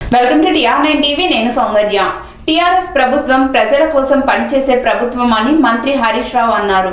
Welcome to TR nine TV నేను Soundarya TRS ప్రభుత్వం ప్రజల కోసం పనిచేసే ప్రభుత్వం అని మంత్రి హరీష్ రావు అన్నారు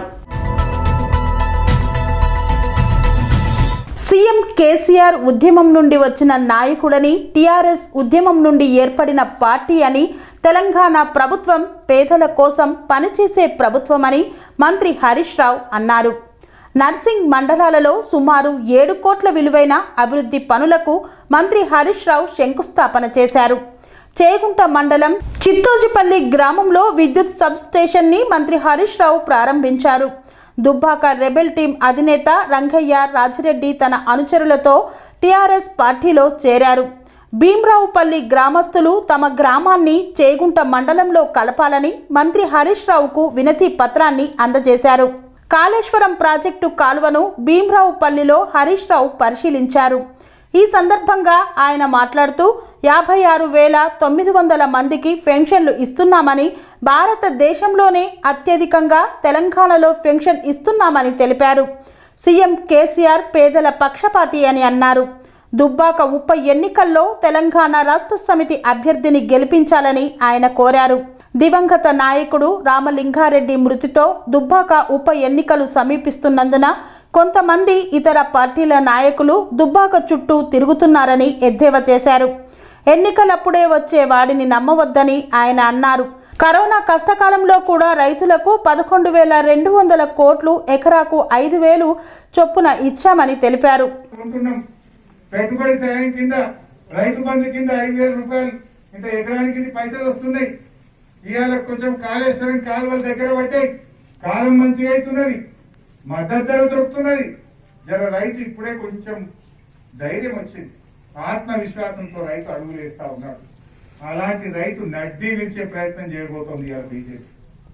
సీఎం కేసీఆర్ ఉద్యమం నుండి వచ్చిన నాయకుడని టీఆర్ఎస్ ఉద్యమం నుండి ఏర్పడిన పార్టీ అని తెలంగాణ ప్రభుత్వం పేదల కోసం పనిచేసే ప్రభుత్వమని మంత్రి హరీష్ రావు అన్నారు నర్సింగ్ మండలాలలో సుమారు ఏడు కోట్ల విలువైన అభివృద్ధి పనులకు మంత్రి హరీష్ రావు శంకుస్థాపన చేశారు చేగుంట మండలం చిత్తోజిపల్లి గ్రామంలో విద్యుత్ సబ్ స్టేషన్ని మంత్రి హరీష్ రావు ప్రారంభించారు దుబ్బాక రెబెల్ టీం అధినేత రంగయ్య రాజిరెడ్డి తన అనుచరులతో టీఆర్ఎస్ పార్టీలో చేరారు భీమరావుపల్లి గ్రామస్తులు తమ గ్రామాన్ని చేగుంట మండలంలో కలపాలని మంత్రి హరీష్ రావుకు వినతి పత్రాన్ని అందజేశారు కాళేశ్వరం ప్రాజెక్టు కాలువను భీమరావుపల్లిలో హరీష్ రావు పరిశీలించారు ఈ సందర్భంగా ఆయన మాట్లాడుతూ యాభై ఆరు వేల తొమ్మిది వందల మందికి పెన్షన్లు ఇస్తున్నామని భారతదేశంలోనే అత్యధికంగా తెలంగాణలో పెన్షన్ ఇస్తున్నామని తెలిపారు సీఎం కేసీఆర్ పేదల పక్షపాతి అని అన్నారు దుబ్బాక ఉప ఎన్నికల్లో తెలంగాణ రాష్ట్ర సమితి అభ్యర్థిని గెలిపించాలని ఆయన కోరారు దివంగత నాయకుడు రామలింగారెడ్డి మృతితో దుబ్బాక ఉప ఎన్నికలు సమీపిస్తున్నందున కొంతమంది ఇతర పార్టీల నాయకులు దుబ్బాక చుట్టూ తిరుగుతున్నారని ఎద్దేవా చేశారు ఎన్నికలప్పుడే వచ్చే వాడిని నమ్మవద్దని ఆయన అన్నారు కరోనా కష్టకాలంలో కూడా రైతులకు పదకొండు వేల రెండు వందల కోట్లు ఎకరాకు ఐదు వేలు చొప్పున ఇచ్చామని తెలిపారు ఉంటున్నాం పెట్టుబడి సాయం కింద రైతు బంధు కింద ఐదు వేల రూపాయలు ఇంత ఎకరానికి ఇన్ని పైసలు వస్తున్నాయి ఇవాళ కొంచెం కాళేశ్వరం కాలువల దగ్గర పడ్డాయి కాలం మంచిగా అవుతున్నది మద్దతు ధర దొరుకుతున్నది జర రైతు ఇప్పుడే కొంచెం ధైర్యం వచ్చింది ఆత్మవిశ్వాసంతో రైతు అడుగులు వేస్తా ఉన్నాడు అలాంటి రైతు నడ్డీ వించే ప్రయత్నం చేయబోతోంది ఇవాళ బీజేపీ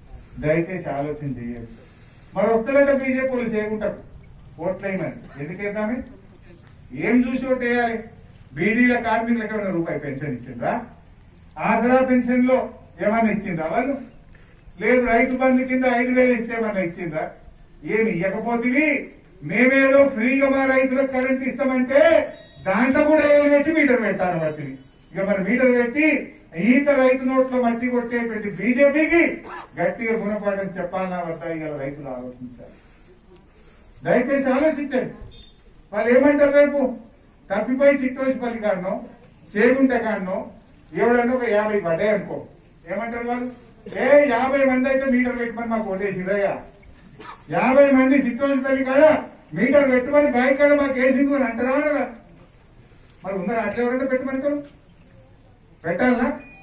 దయచేసి ఆలోచన చేయాలి మరి వస్తలేట బీజేపీ వాళ్ళు చేయకుంటారు ఓట్లేయమని ఎందుకేద్దామే ఏం చూసి ఓటేయాలి బీడీల కార్మికులకు ఏమైనా రూపాయి పెన్షన్ ఇచ్చిండ్రా ఆసరా పెన్షన్ లో ఏమన్నా ఇచ్చిండ్రా వాళ్ళు లేదు రైతు బంధు కింద ఐదు వేలు ఇస్తే ఏమన్నా ఇచ్చిండ్రా ఏమి ఇవ్వకపోతే మేమేదో ఫ్రీగా మా రైతులకు కరెంట్ ఇస్తామంటే దాంట్లో కూడా ఏమి పెట్టి మీటర్ పెట్టాను వాటిని ఇక మరి మీటర్ పెట్టి ఈత రైతు నోట్లో మట్టి కొట్టేటువంటి బీజేపీకి గట్టిగా గుణపాఠం చెప్పాలన్నా వద్దా ఇవాళ రైతులు ఆలోచించాలి దయచేసి ఆలోచించండి వాళ్ళు ఏమంటారు రేపు తప్పిపోయి చిట్టోసిపల్లి కాడనో సేగుంట కాడనో ఎవడన్నా ఒక యాభై పడ్డాయి అనుకో ఏమంటారు వాళ్ళు ఏ యాభై మంది అయితే మీటర్ పెట్టమని మాకు ఓటేసిరయ్యా యాభై మంది చిట్టోసిపల్లి కాడ మీటర్ పెట్టమని బయట కాడ మాకు వేసింది అని అంటారా అనరా? మరి ఉందా అట్లా ఎవరైనా పెట్టమంటారు పెట్టాలనా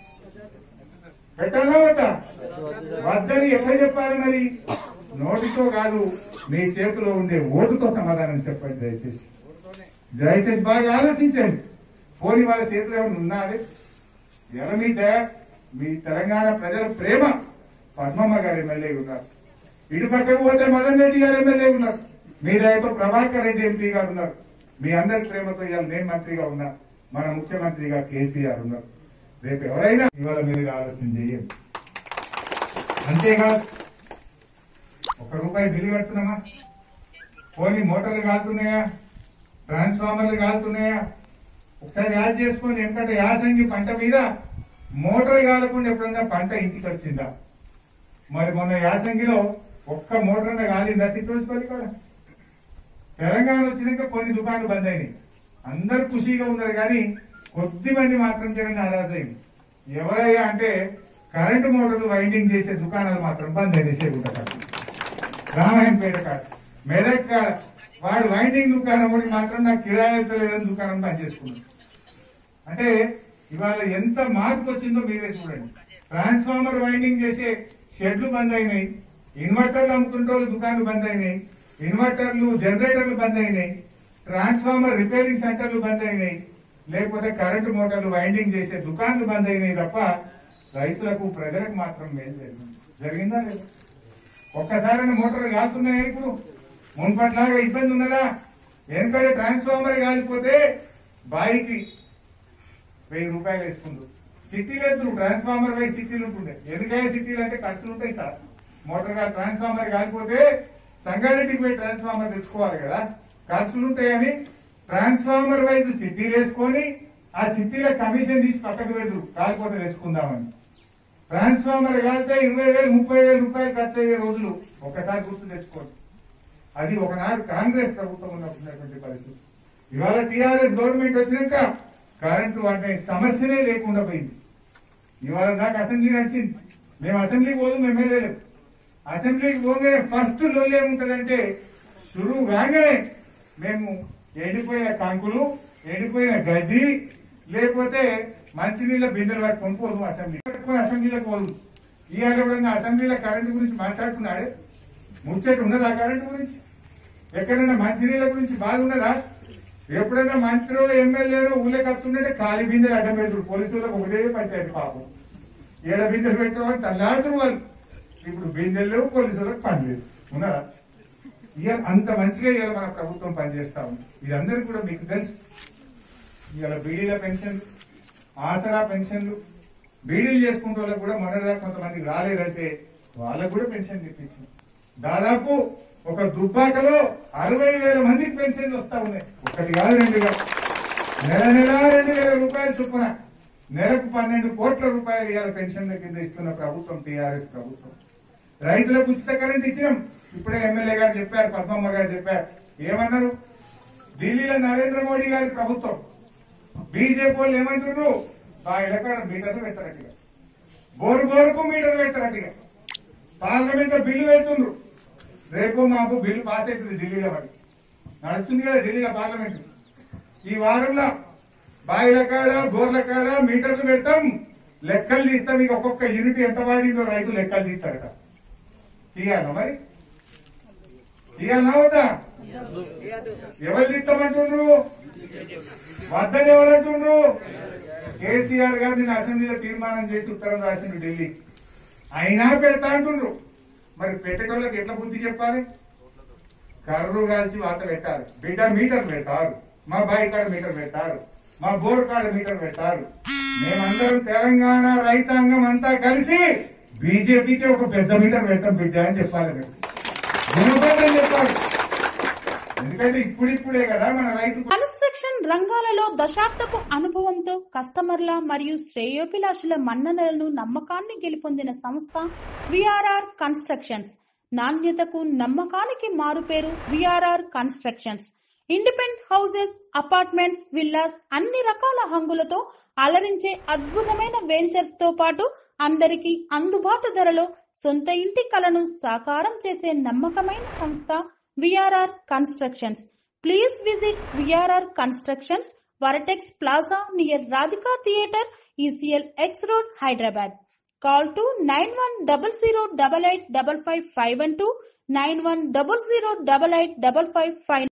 పెట్టాలనా వద్దా వద్దని ఎట్లా చెప్పాలి మరి నోటితో కాదు మీ చేతిలో ఉండే ఓటుతో సమాధానం చెప్పండి దయచేసి దయచేసి బాగా ఆలోచించండి పోనీ వాళ్ళ చేతిలో ఏమైనా ఉన్నది ఎవరి మీ దయ మీ తెలంగాణ ప్రజల ప్రేమ పద్మమ్మ గారు ఎమ్మెల్యే ఉన్నారు ఇటు పక్కకు పోతే మదన్ రెడ్డి గారు ఎమ్మెల్యే ఉన్నారు మీ దయతో ప్రభాకర్ రెడ్డి ఎంపీ గారు ఉన్నారు మీ అందరి ప్రేమతో ఇవాళ నేను మంత్రిగా ఉన్నా మన ముఖ్యమంత్రిగా కేసీఆర్ ఉన్నారు రేపు ఎవరైనా ఇవాళ మీరు ఆలోచన చేయండి అంతేకాదు ఒక రూపాయి బిల్లు కడుతున్నామా పోనీ మోటార్లు కాలుతున్నాయా ట్రాన్స్ఫార్మర్లు కాలుతున్నాయా ఒకసారి యాడ్ చేసుకొని ఎందుకంటే యాసంగి పంట మీద మోటార్ కాలకుండా ఎప్పుడన్నా పంట ఇంటికి వచ్చిందా మరి మొన్న యాసంగిలో ఒక్క మోటార్ అన్న కాలిందా చిత్తూరుపల్లి కూడా తెలంగాణ వచ్చినాక కొన్ని దుకాణాలు బంద్ అయినాయి అందరు ఖుషీగా ఉన్నారు కానీ కొద్ది మంది మాత్రం జగన్ అయింది ఎవరయ్యా అంటే కరెంటు మోటార్లు వైండింగ్ చేసే దుకాణాలు మాత్రం బంద్ అయినాయి చేకుంటా రామాయణపేట కాడ మెదక్ కాడ వాడు వైండింగ్ దుకాణం కూడా మాత్రం నాకు కిరాయితో లేదని దుకాణం బంద్ చేసుకున్నాడు అంటే ఇవాళ ఎంత మార్పు వచ్చిందో మీరే చూడండి ట్రాన్స్ఫార్మర్ వైండింగ్ చేసే షెడ్లు బంద్ అయినాయి ఇన్వర్టర్లు అమ్ముకుంటే వాళ్ళు దుకాణాలు బంద్ అయినాయి ఇన్వర్టర్లు జనరేటర్లు బంద్ అయినాయి ట్రాన్స్ఫార్మర్ రిపేరింగ్ సెంటర్లు బంద్ అయినాయి లేకపోతే కరెంటు మోటార్లు వైండింగ్ చేసే దుకాణాలు బంద్ అయినాయి తప్ప రైతులకు ప్రజలకు మాత్రం మేలు జరిగింది జరిగిందా లేదా ఒక్కసారి మోటార్లు కాలుతున్నాయా ఇప్పుడు మున్పట్లాగా ఇబ్బంది ఉన్నదా వెనకడే ట్రాన్స్ఫార్మర్ కాలిపోతే బాయికి వెయ్యి రూపాయలు వేసుకుంటారు సిటీలు ఎదురు ట్రాన్స్ఫార్మర్ వై సిటీలు ఉంటుండే ఎందుకంటే సిటీలు అంటే ఖర్చులు ఉంటాయి సార్ మోటార్ గా ట్రాన్స్ఫార్మర్ కాలిపోతే సంగారెడ్డికి పోయి ట్రాన్స్ఫార్మర్ తెచ్చుకోవాలి కదా ఖర్చులు ఉంటాయని ట్రాన్స్ఫార్మర్ వైపు చిట్టీలు వేసుకొని ఆ చిట్టీల కమిషన్ తీసి పక్కకు పెట్టు కాకపోతే తెచ్చుకుందామని ట్రాన్స్ఫార్మర్ కాలితే ఇరవై వేలు ముప్పై వేలు రూపాయలు ఖర్చు అయ్యే రోజులు ఒకసారి గుర్తు తెచ్చుకోండి అది ఒకనాడు కాంగ్రెస్ ప్రభుత్వం ఉన్నటువంటి పరిస్థితి ఇవాళ టీఆర్ఎస్ గవర్నమెంట్ వచ్చినాక కరెంటు అంటే సమస్యనే లేకుండా పోయింది ఇవాళ దాకా అసెంబ్లీ నడిచింది మేము అసెంబ్లీకి పోదు ఎమ్మెల్యేలు అసెంబ్లీకి పోగానే ఫస్ట్ లొల్లు ఏముంటదంటే షురువు కాగానే మేము ఎండిపోయిన కంకులు ఎండిపోయిన గడ్డి లేకపోతే మంచినీళ్ళ బిందెలు పట్టుకొని పోదు అసెంబ్లీ పట్టుకొని అసెంబ్లీలోకి పోదు ఇవాళ ఎప్పుడైనా అసెంబ్లీలో కరెంటు గురించి మాట్లాడుతున్నాడే ముచ్చట ఉన్నదా కరెంటు గురించి ఎక్కడైనా మంచినీళ్ళ గురించి బాధ ఉన్నదా ఎప్పుడైనా మంత్రి ఎమ్మెల్యేలో ఊళ్ళో కత్తుండే ఖాళీ బిందెలు అడ్డం పెడుతురు పోలీసులకు ఒకటే పంచాయతీ పాపం ఏడ బిందెలు పెట్టడం తల్లాడుతున్నారు వాళ్ళు ఇప్పుడు బిందెలు లేవు పోలీసులకు పని లేదు ఉన్నదా ఇవాళ అంత మంచిగా ఇవాళ మన ప్రభుత్వం పనిచేస్తా ఉంది ఇదందరూ కూడా మీకు తెలుసు ఇవాళ బీడీల పెన్షన్లు ఆసరా పెన్షన్లు బీడీలు చేసుకుంటే వాళ్ళకి కూడా మొన్నటిదాకా కొంతమందికి రాలేదంటే వాళ్ళకు కూడా పెన్షన్ ఇప్పించింది దాదాపు ఒక దుబ్బాకలో అరవై వేల మందికి పెన్షన్లు వస్తా ఉన్నాయి ఒకటి కాదు రెండు కాదు నెల నెల రెండు వేల రూపాయలు చొప్పున నెలకు పన్నెండు కోట్ల రూపాయలు ఇవాళ పెన్షన్ల కింద ఇస్తున్న ప్రభుత్వం టీఆర్ఎస్ ప్రభుత్వం రైతులకు ఉచిత కరెంట్ ఇచ్చినాం ఇప్పుడే ఎమ్మెల్యే గారు చెప్పారు పద్మమ్మ గారు చెప్పారు ఏమన్నారు ఢిల్లీలో నరేంద్ర మోడీ గారి ప్రభుత్వం బీజేపీ వాళ్ళు ఏమంటున్నారు ఆ ఎలకాడ మీటర్లు పెట్టరట్టుగా బోరు బోరుకు మీటర్లు పెట్టరట్టుగా పార్లమెంట్ లో బిల్లు పెడుతుండ్రు రేపు మాకు బిల్లు పాస్ అవుతుంది ఢిల్లీలో మరి నడుస్తుంది కదా ఢిల్లీలో పార్లమెంట్ ఈ వారంలో బాయిల కాడ బోర్ల కాడ మీటర్లు పెడతాం లెక్కలు తీస్తాం మీకు ఒక్కొక్క యూనిట్ ఎంత వాడిందో రైతు లెక్కలు తీస్తారట తీయాలా మరి తీయాలనా వద్దా ఎవరు తీస్తామంటుండ్రు వద్దని ఎవరు అంటుండ్రు కేసీఆర్ గారు నిన్న అసెంబ్లీలో తీర్మానం చేసి ఉత్తరం రాసిండు ఢిల్లీ అయినా పెడతా అంటుండ్రు మరి పెట్టేటోళ్ళకి ఎట్లా బుద్ధి చెప్పాలి కర్రు కాల్చి వాత పెట్టారు బిడ్డ మీటర్ పెట్టారు మా బాయి కాడ మీటర్ పెట్టారు మా బోర్ కాడ మీటర్ పెట్టారు మేమందరం తెలంగాణ రైతాంగం అంతా కలిసి బీజేపీకి ఒక పెద్ద మీటర్ పెట్టాం బిడ్డ అని చెప్పాలి మీరు గుణపాఠం చెప్పాలి ఎందుకంటే ఇప్పుడిప్పుడే కదా మన రైతు కన్స్ట్రక్షన్ రంగాలలో దశాబ్దపు అనుభవంతో కస్టమర్ల మరియు శ్రేయోభిలాషుల మన్ననలను నమ్మకాన్ని గెలుపొందిన సంస్థ విఆర్ఆర్ కన్స్ట్రక్షన్స్ నాణ్యతకు నమ్మకానికి మారుపేరు VRR constructions independent houses apartments villas అన్ని రకాల హంగులతో అలరించే అద్భుతమైన వెంచర్స్ తో పాటు అందరికీ అందుబాటు ధరలో సొంత ఇంటి కలను సాకారం చేసే నమ్మకమైన సంస్థ VRR constructions please visit VRR constructions vertex plaza near Radhika theatre ECL X road Hyderabad call two nine one double zero double eight double five five one two nine one double zero double eight double five five